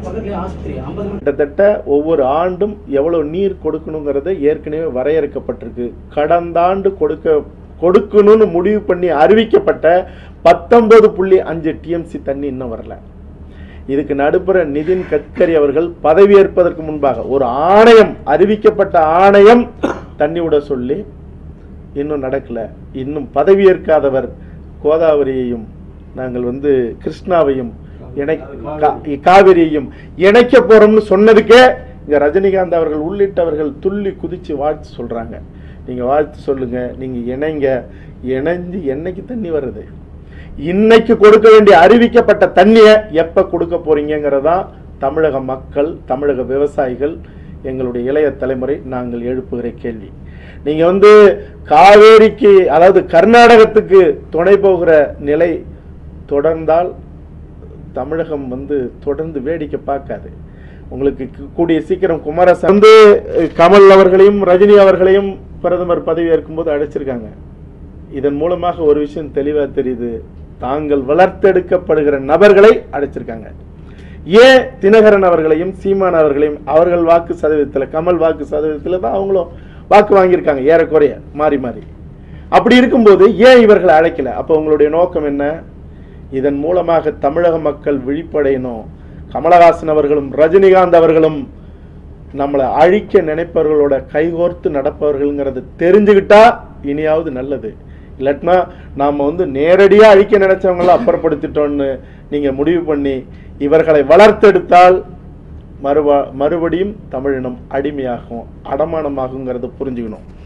பக்கத்துலயே ஆஸ்பத்திரி ஐம்பது கிட்டத்தட்ட ஒவ்வொரு ஆண்டும் எவ்வளவு நீர் கொடுக்கணுங்கிறது ஏற்கனவே வரையறுக்கப்பட்டிருக்கு கடந்த ஆண்டு கொடுக்க கொடுக்கணும்னு முடிவு பண்ணி அறிவிக்கப்பட்ட பத்தொன்பது புள்ளி அஞ்சு டிஎம்சி தண்ணி இன்னும் வரல இதுக்கு நடுப்புற நிதின் கட்கரி அவர்கள் பதவியேற்பதற்கு முன்பாக ஒரு ஆணையம் அறிவிக்கப்பட்ட ஆணையம் தண்ணி விட சொல்லி இன்னும் நடக்கல இன்னும் பதவியேற்காதவர் கோதாவரியையும் நாங்கள் வந்து கிருஷ்ணாவையும் இணை கா- காவிரியையும் இணைக்க போறோம்னு சொன்னதுக்கே இங்க ரஜினிகாந்த் அவர்கள் உள்ளிட்டவர்கள் துள்ளி குதிச்சு வாழ்த்து சொல்றாங்க நீங்க வாழ்த்து சொல்லுங்க நீங்க இணைங்க இணைஞ்சு என்னைக்கு தண்ணி வருது இன்னைக்கு கொடுக்க வேண்டிய அறிவிக்கப்பட்ட தண்ணியை எப்ப கொடுக்க போறீங்கிறதா தமிழக மக்கள் தமிழக விவசாயிகள் எங்களுடைய இளைய தலைமுறை நாங்கள் எழுப்புகிற கேள்வி நீங்க வந்து காவேரிக்கு அதாவது கர்நாடகத்துக்கு துணை போகிற நிலை தொடர்ந்தால் தமிழகம் வந்து தொடர்ந்து வேடிக்கை பார்க்காது உங்களுக்கு கு- கூடிய சீக்கிரம் குமாரசாமி வந்து அஹ், கமல் அவர்களையும் ரஜினி அவர்களையும் பிரதமர் பதவி ஏற்கும்போது அழைச்சிருக்காங்க இதன் மூலமாக ஒரு விஷயம் தெளிவா தெரியுது தாங்கள் வளர்த்தெடுக்கப்படுகிற நபர்களை அழைச்சிருக்காங்க ஏன் தினகரன் அவர்களையும் சீமான் அவர்களையும் அவர்கள் வாக்கு சதவீதத்தில் கமல் வாக்கு சதவீதத்தில் தான் அவங்களும் வாக்கு வாங்கியிருக்காங்க ஏறக்குறைய மாறி மாறி அப்படி இருக்கும்போது ஏன் இவர்களை அழைக்கல அப்போ உங்களுடைய நோக்கம் என்ன இதன் மூலமாக தமிழக மக்கள் விழிப்படையணும் கமலஹாசன் அவர்களும் ரஜினிகாந்த் அவர்களும் நம்மளை அழிக்க நினைப்பவர்களோட கைகோர்த்து நடப்பவர்கள்ங்கிறது தெரிஞ்சுக்கிட்டா இனியாவது நல்லது இல்லாட்டினா நாம் வந்து நேரடியாக அழிக்க நினைச்சவங்கள அப்புறப்படுத்திட்டோன்னு நீங்கள் முடிவு பண்ணி இவர்களை வளர்த்தெடுத்தால் மறுபா மறுபடியும் தமிழினம் அடிமையாகும் அடமானமாகுங்கிறத புரிஞ்சுக்கணும்